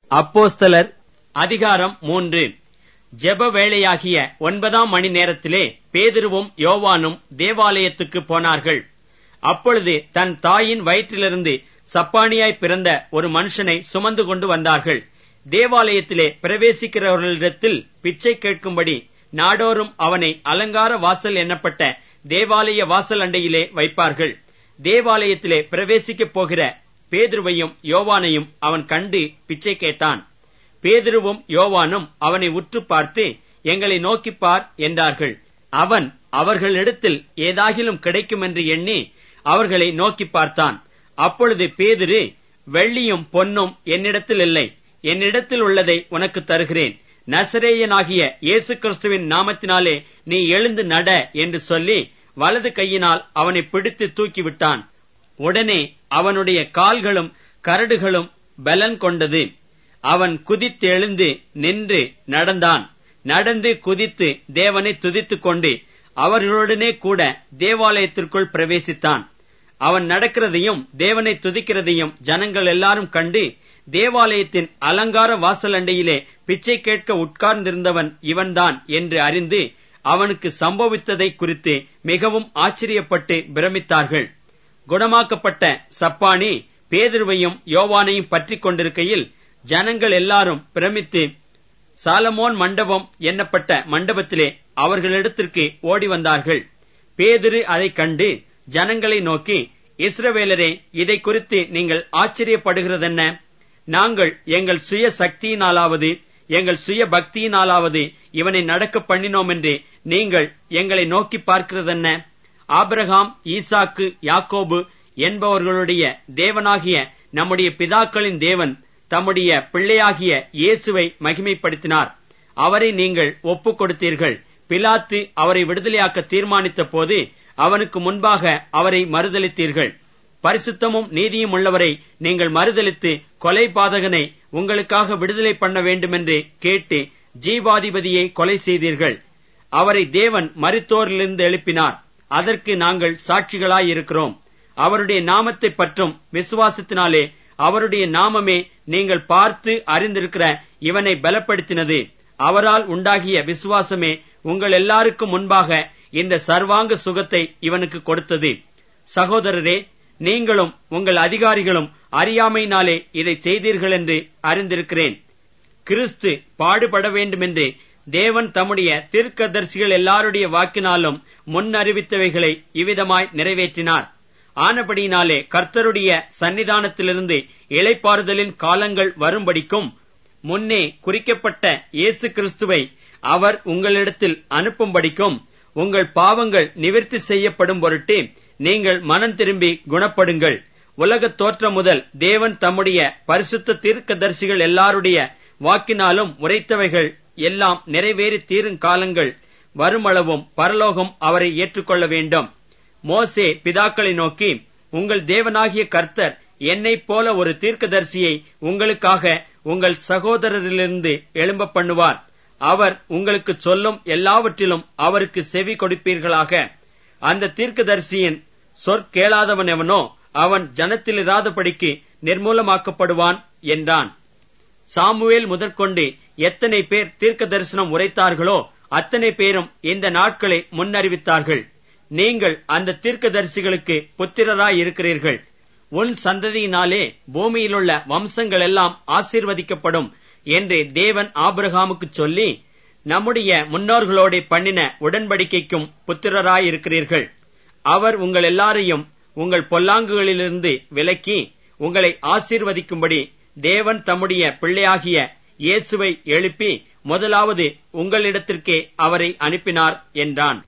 அப்போஸ்தலர் அதிகாரம் மூன்று ஜெப வேளையாகிய ஒன்பதாம் மணி நேரத்திலே பேதுருவும் யோவானும் தேவாலயத்துக்கு போனார்கள் அப்பொழுது தன் தாயின் வயிற்றிலிருந்து சப்பானியாய் பிறந்த ஒரு மனுஷனை சுமந்து கொண்டு வந்தார்கள் தேவாலயத்திலே பிரவேசிக்கிறவர்களிடத்தில் பிச்சை கேட்கும்படி நாடோறும் அவனை அலங்கார வாசல் எண்ணப்பட்ட தேவாலய வாசல் அண்டையிலே வைப்பார்கள் தேவாலயத்திலே பிரவேசிக்கப் போகிற பேதுருவையும் யோவானையும் அவன் கண்டு பிச்சை கேட்டான் பேதுருவும் யோவானும் அவனை உற்று பார்த்து எங்களை நோக்கிப் பார் என்றார்கள் அவன் அவர்களிடத்தில் ஏதாகிலும் கிடைக்கும் என்று எண்ணி அவர்களை நோக்கி பார்த்தான் அப்பொழுது பேதுரு வெள்ளியும் பொன்னும் என்னிடத்தில் இல்லை என்னிடத்தில் உள்ளதை உனக்கு தருகிறேன் நசரேயனாகிய இயேசு கிறிஸ்துவின் நாமத்தினாலே நீ எழுந்து நட என்று சொல்லி வலது கையினால் அவனை பிடித்து தூக்கிவிட்டான் உடனே அவனுடைய கால்களும் கரடுகளும் பலன் கொண்டது அவன் குதித்து எழுந்து நின்று நடந்தான் நடந்து குதித்து தேவனை துதித்துக் கொண்டு அவர்களுடனே கூட தேவாலயத்திற்குள் பிரவேசித்தான் அவன் நடக்கிறதையும் தேவனை துதிக்கிறதையும் ஜனங்கள் எல்லாரும் கண்டு தேவாலயத்தின் அலங்கார வாசல் அண்டையிலே பிச்சை கேட்க உட்கார்ந்திருந்தவன் இவன்தான் என்று அறிந்து அவனுக்கு சம்பவித்ததை குறித்து மிகவும் ஆச்சரியப்பட்டு பிரமித்தார்கள் குணமாக்கப்பட்ட சப்பானி பேதுருவையும் யோவானையும் பற்றிக் கொண்டிருக்கையில் ஜனங்கள் எல்லாரும் பிரமித்து சாலமோன் மண்டபம் எண்ணப்பட்ட மண்டபத்திலே அவர்களிடத்திற்கு ஓடி வந்தார்கள் பேதுரு அதைக் கண்டு ஜனங்களை நோக்கி இஸ்ரவேலரே இதை குறித்து நீங்கள் ஆச்சரியப்படுகிறதென்ன நாங்கள் எங்கள் சுய சக்தியினாலாவது எங்கள் சுய பக்தியினாலாவது இவனை நடக்க பண்ணினோம் என்று நீங்கள் எங்களை நோக்கி பார்க்கிறதென்ன ஆபிரகாம் ஈசாக்கு யாக்கோபு என்பவர்களுடைய தேவனாகிய நம்முடைய பிதாக்களின் தேவன் தம்முடைய பிள்ளையாகிய இயேசுவை மகிமைப்படுத்தினார் அவரை நீங்கள் ஒப்புக் கொடுத்தீர்கள் பிலாத்து அவரை விடுதலையாக்க தீர்மானித்த போது அவனுக்கு முன்பாக அவரை மறுதளித்தீர்கள் பரிசுத்தமும் நீதியும் உள்ளவரை நீங்கள் மறுதளித்து கொலை பாதகனை உங்களுக்காக விடுதலை பண்ண வேண்டுமென்று கேட்டு ஜீவாதிபதியை கொலை செய்தீர்கள் அவரை தேவன் மருத்தோரிலிருந்து எழுப்பினார் அதற்கு நாங்கள் சாட்சிகளாயிருக்கிறோம் அவருடைய நாமத்தை பற்றும் விசுவாசத்தினாலே அவருடைய நாமமே நீங்கள் பார்த்து அறிந்திருக்கிற இவனை பலப்படுத்தினது அவரால் உண்டாகிய விசுவாசமே உங்கள் எல்லாருக்கும் முன்பாக இந்த சர்வாங்க சுகத்தை இவனுக்கு கொடுத்தது சகோதரரே நீங்களும் உங்கள் அதிகாரிகளும் அறியாமையினாலே இதை செய்தீர்கள் என்று அறிந்திருக்கிறேன் கிறிஸ்து பாடுபட வேண்டுமென்று தேவன் தம்முடைய தீர்க்கதரிசிகள் எல்லாருடைய வாக்கினாலும் முன்னறிவித்தவைகளை இவ்விதமாய் நிறைவேற்றினார் ஆனபடியினாலே கர்த்தருடைய சன்னிதானத்திலிருந்து இளைப்பாறுதலின் காலங்கள் வரும்படிக்கும் முன்னே குறிக்கப்பட்ட இயேசு கிறிஸ்துவை அவர் உங்களிடத்தில் அனுப்பும்படிக்கும் உங்கள் பாவங்கள் நிவிர்த்தி செய்யப்படும் பொருட்டு நீங்கள் மனம் திரும்பி குணப்படுங்கள் உலகத் தோற்றம் முதல் தேவன் தம்முடைய பரிசுத்த தீர்க்கதரிசிகள் எல்லாருடைய வாக்கினாலும் உரைத்தவைகள் எல்லாம் நிறைவேறி தீரும் காலங்கள் வருமளவும் பரலோகம் அவரை ஏற்றுக்கொள்ள வேண்டும் மோசே பிதாக்களை நோக்கி உங்கள் தேவனாகிய கர்த்தர் என்னைப் போல ஒரு தீர்க்கதரிசியை உங்களுக்காக உங்கள் சகோதரரிலிருந்து எழும்ப பண்ணுவார் அவர் உங்களுக்கு சொல்லும் எல்லாவற்றிலும் அவருக்கு செவி கொடுப்பீர்களாக அந்த தீர்க்கதரிசியின் சொற்கேளாதவன் எவனோ அவன் ஜனத்திலிராதபடிக்கு நிர்மூலமாக்கப்படுவான் என்றான் சாமுவேல் முதற்கொண்டு எத்தனை பேர் தீர்க்க தரிசனம் உரைத்தார்களோ அத்தனை பேரும் இந்த நாட்களை முன்னறிவித்தார்கள் நீங்கள் அந்த தீர்க்கதரிசிகளுக்கு புத்திரராய் இருக்கிறீர்கள் உன் சந்ததியினாலே பூமியிலுள்ள வம்சங்கள் எல்லாம் ஆசீர்வதிக்கப்படும் என்று தேவன் ஆபிரகாமுக்கு சொல்லி நம்முடைய முன்னோர்களோட பண்ணின உடன்படிக்கைக்கும் புத்திரராய் இருக்கிறீர்கள் அவர் உங்கள் எல்லாரையும் உங்கள் பொல்லாங்குகளிலிருந்து விலக்கி உங்களை ஆசீர்வதிக்கும்படி தேவன் தம்முடைய பிள்ளையாகிய இயேசுவை எழுப்பி முதலாவது உங்களிடத்திற்கே அவரை அனுப்பினார் என்றான்